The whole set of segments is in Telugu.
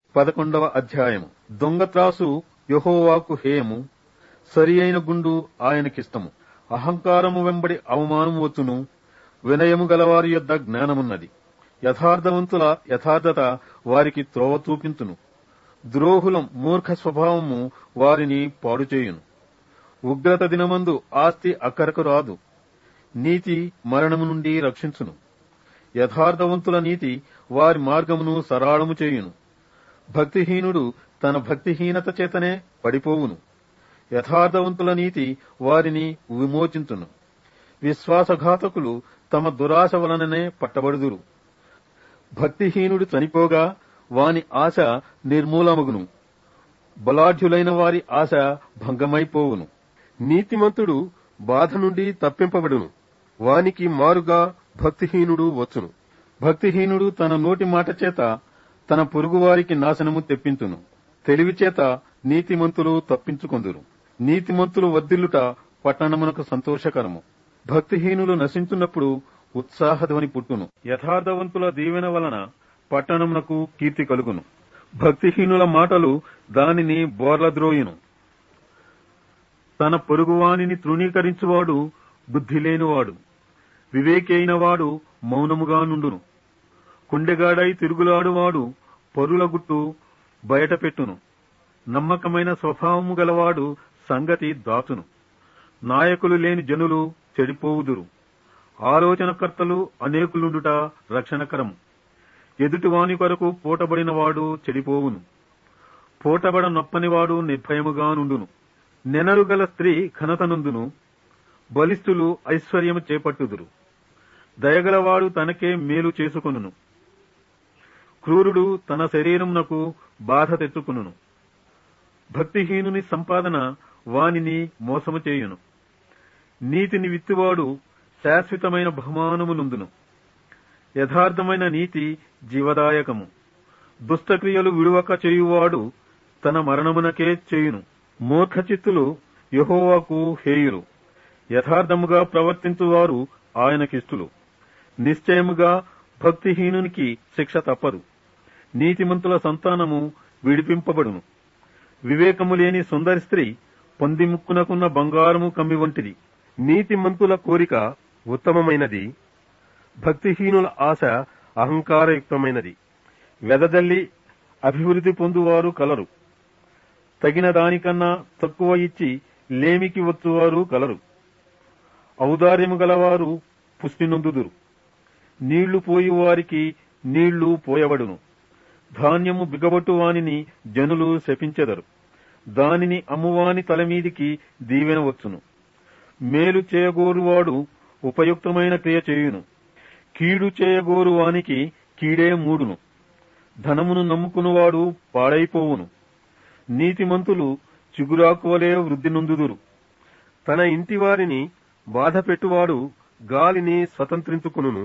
పదకొండవ అధ్యాయము దొంగ త్రాసు యహోవాకు హేయము సరి అయిన గుండు ఆయనకిష్టము అహంకారము వెంబడి అవమానము వచ్చును వినయము గలవారి యొద్ద జ్ఞానమున్నది యథార్థవంతుల యథార్థత వారికి త్రోవ చూపించును ద్రోహులం మూర్ఖ స్వభావము వారిని పాడుచేయును ఉగ్రత దినమందు ఆస్తి అక్కరకు రాదు నీతి మరణము నుండి రక్షించును యథార్థవంతుల నీతి వారి మార్గమును సరాళము చేయును భక్తిహీనుడు తన భక్తిహీనత చేతనే పడిపోవును యథార్థవంతుల నీతి వారిని విమోచించును విశ్వాసఘాతకులు తమ దురాశ వలననే పట్టబడుదురు భక్తిహీనుడు చనిపోగా వాని ఆశ నిర్మూలమగును బలాఢ్యులైన వారి ఆశ భంగమైపోవును నీతిమంతుడు బాధ నుండి తప్పింపబడును వానికి మారుగా భక్తిహీనుడు వచ్చును భక్తిహీనుడు తన నోటి మాట చేత తన పొరుగువారికి నాశనము తెప్పించును తెలివి చేత నీతిమంతులు తప్పించుకొందురు నీతిమంతులు వద్దిల్లుట పట్టణమునకు సంతోషకరము భక్తిహీనులు నశించున్నప్పుడు ఉత్సాహధ్వని పుట్టును యథార్థవంతుల దీవెన వలన పట్టణమునకు కీర్తి కలుగును భక్తిహీనుల మాటలు దానిని బోర్లద్రోయును తన పొరుగువానిని తృణీకరించువాడు బుద్ధి లేనివాడు వివేకి అయిన వాడు మౌనముగా నుండును కుండెగాడై తిరుగులాడువాడు పరుల గుట్టు బయటపెట్టును నమ్మకమైన స్వభావము గలవాడు సంగతి దాచును నాయకులు లేని జనులు చెడిపోవుదురు ఆలోచనకర్తలు అనేకులుండుట రక్షణకరము ఎదుటివాని కొరకు పూటబడినవాడు చెడిపోవును పూటబడ నొప్పనివాడు నిర్భయముగా నుండును నెనరు గల స్త్రీ ఘనతనుందును బలిష్ఠులు ఐశ్వర్యము చేపట్టుదురు దయగలవాడు తనకే మేలు చేసుకొనును క్రూరుడు తన శరీరమునకు బాధ తెచ్చుకును భక్తిహీనుని సంపాదన వానిని మోసము చేయును నీతిని విత్తువాడు శాశ్వతమైన బహుమానములుందును యథార్థమైన నీతి జీవదాయకము దుష్టక్రియలు విడువక చేయువాడు తన మరణమునకే చేయును మూర్ఖచిత్తులు యహోవాకు హేయులు యథార్థముగా ప్రవర్తించువారు ఆయనకిష్టులు నిశ్చయముగా భక్తిహీనునికి శిక్ష తప్పదు నీతిమంతుల సంతానము విడిపింపబడును వివేకము లేని సుందరి స్త్రీ పొంది ముక్కునకున్న బంగారము కమ్మి వంటిది నీతిమంతుల కోరిక ఉత్తమమైనది భక్తిహీనుల ఆశ అహంకారయుక్తమైనది వెదజల్లి అభివృద్ధి పొందువారు కలరు తగిన దానికన్నా తక్కువ ఇచ్చి లేమికి వచ్చువారు కలరు ఔదార్యము గలవారు పుష్టి నొందుదురు నీళ్లు పోయి వారికి నీళ్లు పోయబడును ధాన్యము బిగబట్టు వానిని జనులు శపించెదరు దానిని అమ్మువాని తలమీదికి దీవెన వచ్చును మేలు చేయగోరువాడు ఉపయుక్తమైన క్రియ చేయును కీడు చేయగోరు వానికి కీడే మూడును ధనమును నమ్ముకునివాడు పాడైపోవును నీతిమంతులు చిగురాకువలే వృద్ధి నొందుదురు తన ఇంటి వారిని బాధ పెట్టువాడు గాలిని స్వతంత్రించుకును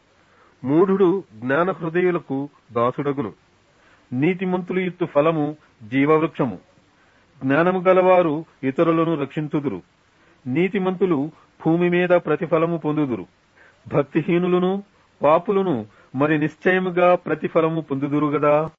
మూఢుడు జ్ఞాన హృదయులకు దాసుడగును నీతిమంతులు ఇత్తు ఫలము జీవవృక్షము జ్ఞానము గలవారు ఇతరులను రక్షించుదురు నీతిమంతులు భూమి మీద ప్రతిఫలము పొందుదురు భక్తిహీనులను పాపులను మరి నిశ్చయముగా ప్రతిఫలము పొందుదురు గదా